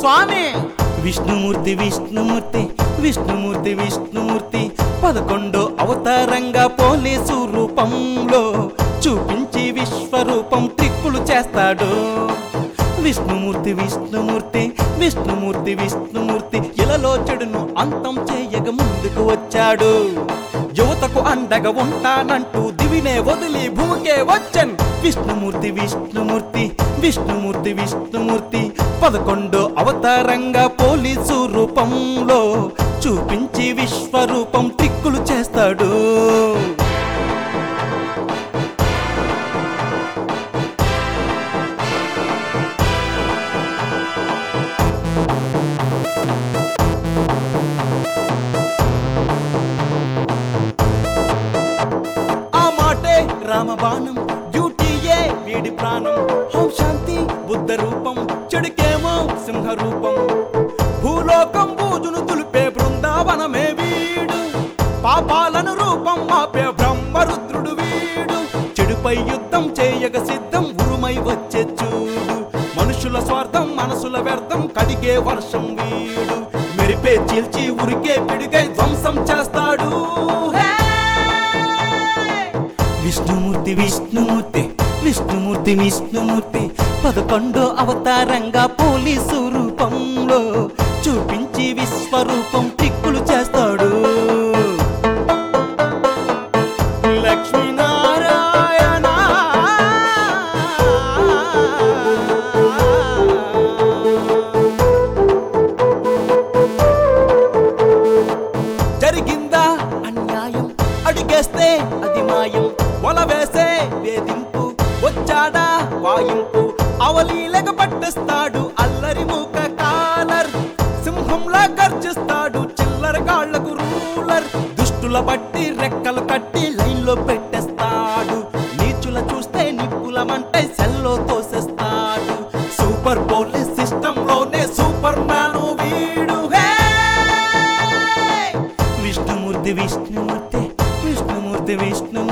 స్వామి విష్ణుమూర్తి విష్ణుమూర్తి విష్ణుమూర్తి విష్ణుమూర్తి పదకొండో అవతారంగా పోలీసు రూపంలో చూపించి విశ్వరూపం ట్రిక్కులు చేస్తాడు విష్ణుమూర్తి విష్ణుమూర్తి విష్ణుమూర్తి విష్ణుమూర్తి ఇలలో చెడును అంతం చేయగ ముందుకు వచ్చాడు యువతకు అండగా ఉంటానంటూ దివినే వదిలి భూమికే వచ్చన్ విష్ణుమూర్తి విష్ణుమూర్తి విష్ణుమూర్తి విష్ణుమూర్తి పదకొండో అవతారంగా పోలీసు రూపంలో చూపించి విశ్వరూపం తిక్కులు చేస్తాడు ఆ మాటే రామబాణం డ్యూటీయే వీడి ప్రాణం హోం శాంతి బుద్ధ రూపం చెడుకేమో సింహ రూపం భూలోకం బూజును తులిపే బృందావనమే వీడు పాపాలను రూపం మాపే బ్రహ్మరుద్రుడు వీడు చెడుపై యుద్ధం చేయగ సిద్ధం ఉరుమై వచ్చే చూడు మనుషుల స్వార్థం మనసుల వ్యర్థం కడిగే వర్షం వీడు మెరిపే చీల్చి ఉరికే పిడిగై ధ్వంసం చేస్తాడు హే! విష్ణుమూర్తి విష్ణుమూర్తి విష్ణుమూర్తి విష్ణుమూర్తి పదకొండో అవతారంగా పోలీసు రూపంలో చూపించి విశ్వరూపం తిక్కులు చేస్తాడు లక్ష్మీనారాయణ జరిగిందా అన్యాయం అడిగేస్తే అది మాయం వల వేసే వేధింపు వచ్చాడా వాయింపు అవలీలగ పట్టేస్తాడు అల్లరి మూక కాలర్ సింహంలా గర్జిస్తాడు చిల్లర కాళ్లకు రూలర్ దుష్టుల బట్టి రెక్కలు కట్టి లైన్లో పెట్టేస్తాడు నీచుల చూస్తే నిప్పులమంటే సెల్లో తోసేస్తాడు సూపర్ పోలీస్ సిస్టమ్ లోనే సూపర్ మ్యాన్ వీడు హే విష్ణుమూర్తి విష్ణుమూర్తి విష్ణుమూర్తి విష్ణుమూర్తి